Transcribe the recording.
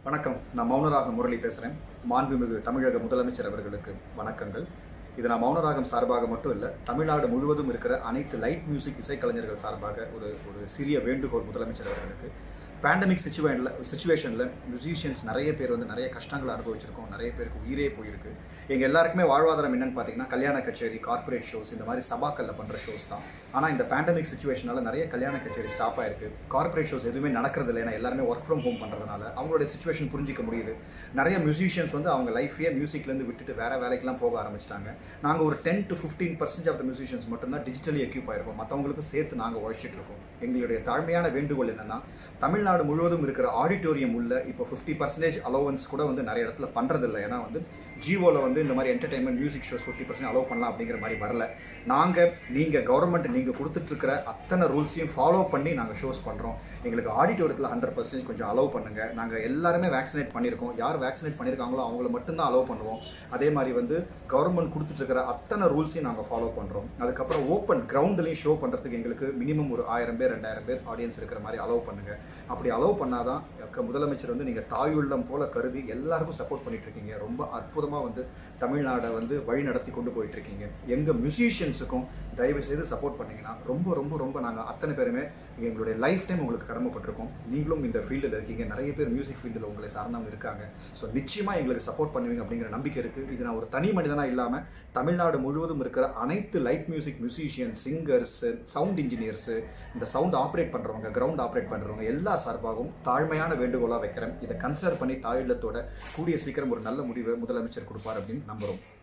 வணக்கம் நான் மௌனராகம் முரளி பேசுகிறேன் மாண்புமிகு தமிழக முதலமைச்சர் அவர்களுக்கு வணக்கங்கள் இது நான் மௌனராகம் சார்பாக மட்டும் இல்லை தமிழ்நாடு முழுவதும் இருக்கிற அனைத்து லைட் மியூசிக் இசைக்கலைஞர்கள் சார்பாக ஒரு ஒரு சிறிய வேண்டுகோள் முதலமைச்சர் அவர்களுக்கு பேண்டமிக் சுச்சுவேஷனில் சுச்சுவேஷனில் மியூசிஷியன்ஸ் நிறைய பேர் வந்து நிறைய கஷ்டங்களை அனுபவிச்சிருக்கோம் நிறைய பேருக்கு உயிரே போயிருக்கு எங்கள் எல்லாருக்குமே வாழ்வாதாரம் என்னன்னு பார்த்தீங்கன்னா கல்யாண கச்சேரி கார்ப்பரேட் ஷோஸ் இந்த மாதிரி சபாக்களில் பண்ணுற ஷோஸ் தான் ஆனால் இந்த பேண்டமிக் சுச்சுவேஷனால நிறைய கல்யாண கச்சேரி ஸ்டாப் ஆயிருக்கு கார்ப்பரேட் ஷோஸ் எதுவுமே நடக்கிறது இல்லை ஏன்னா எல்லாருமே ஒர்க் ஃப்ரம் ஹோம் பண்ணுறதுனால அவங்களோட சுச்சுவேஷன் புரிஞ்சிக்க முடியுது நிறைய மியூசிஷியன்ஸ் வந்து அவங்க லைஃபே மியூசிக்லேருந்து விட்டுட்டு வேற வேலைக்கெல்லாம் போக ஆரம்பிச்சிட்டாங்க நாங்கள் ஒரு ten to fifteen percent of the musicians மட்டும்தான் டிஜிட்டலி எக்யூப் ஆயிருக்கோம் மற்றவங்களுக்கும் சேர்த்து நாங்கள் உழைச்சிட்டு இருக்கோம் எங்களுடைய தாழ்மையான வேண்டுகோள் என்னன்னா தமிழ்நாடு முழுவதும் இருக்கிற ஆடிட்டோரியம் உள்ள இப்போ ஃபிஃப்டி பர்சன்டேஜ் அலோவன்ஸ் கூட வந்து நிறைய இடத்துல பண்றது இல்லை ஏன்னா வந்து ஜியோவில் வந்து இந்த மாதிரி entertainment music shows fifty percent allow பண்ணலாம் அப்படிங்கிற மாதிரி வரல நாங்கள் நீங்கள் கவர்மெண்ட் நீங்கள் கொடுத்துட்டு இருக்கிற அத்தனை ரூல்ஸையும் ஃபாலோ பண்ணி நாங்கள் ஷோஸ் பண்ணுறோம் எங்களுக்கு ஆடிட்டோரியத்தில் ஹண்ட்ரட் பர்சன்டேஜ் கொஞ்சம் அலோவ் பண்ணுங்க நாங்கள் எல்லாருமே வேக்சினேட் பண்ணியிருக்கோம் யார் வேக்சினேட் பண்ணியிருக்காங்களோ அவங்கள மட்டும்தான் அலோவ் பண்ணுவோம் அதே மாதிரி வந்து கவர்மெண்ட் கொடுத்துட்டு இருக்கிற அத்தனை ரூல்ஸையும் நாங்கள் ஃபாலோ பண்ணுறோம் அதுக்கப்புறம் ஓப்பன் கிரவுண்ட்லையும் ஷோ பண்ணுறதுக்கு எங்களுக்கு மினிமம் ஒரு ஆயிரம் பேர் ரெண்டாயிரம் பேர் ஆடியன்ஸ் இருக்கிற மாதிரி அலோவ் பண்ணுங்க அப்படி அலோவ் பண்ணாதான் க- முதலமைச்சர் வந்து நீங்கள் தாயுள்ளம் போல கருதி எல்லாருக்கும் சப்போர்ட் பண்ணிட்டு இருக்கீங்க ரொம்ப அற்புதமாக வந்து தமிழ்நாடை வந்து வழி நடத்தி கொண்டு போயிட்டு இருக்கீங்க எங்கள் மியூசிஷியன்ஸுக்கும் தயவு செய்து சப்போர்ட் பண்ணீங்கன்னா ரொம்ப ரொம்ப ரொம்ப நாங்கள் அத்தனை பேருமே எங்களுடைய லைஃப் டைம் உங்களுக்கு கடமைப்பட்டிருக்கோம் நீங்களும் இந்த ஃபீல்டில் இருக்கீங்க நிறைய பேர் மியூசிக் ஃபீல்டில் உங்களை சார்ந்தவங்க இருக்காங்க ஸோ நிச்சயமாக எங்களுக்கு சப்போர்ட் பண்ணுவீங்க அப்படிங்கிற நம்பிக்கை இருக்குது இது நான் ஒரு தனி மனிதனாக இல்லாமல் தமிழ்நாடு முழுவதும் இருக்கிற அனைத்து light music musician singers sound engineers இந்த சவுண்ட் ஆப்ரேட் பண்ணுறவங்க கிரவுண்ட் ஆப்ரேட் பண்ணுறவங்க எல்லார் சார்பாகவும் தாழ்மையான வேண்டுகோளாக வைக்கிறேன் இதை கன்சிடர் பண்ணி தாயுள்ளத்தோட கூடிய சீக்கிரம் ஒரு நல்ல முடிவை முதலமைச்சர் கொடுப்பார் அப்படின்னு நம்புகிறோம்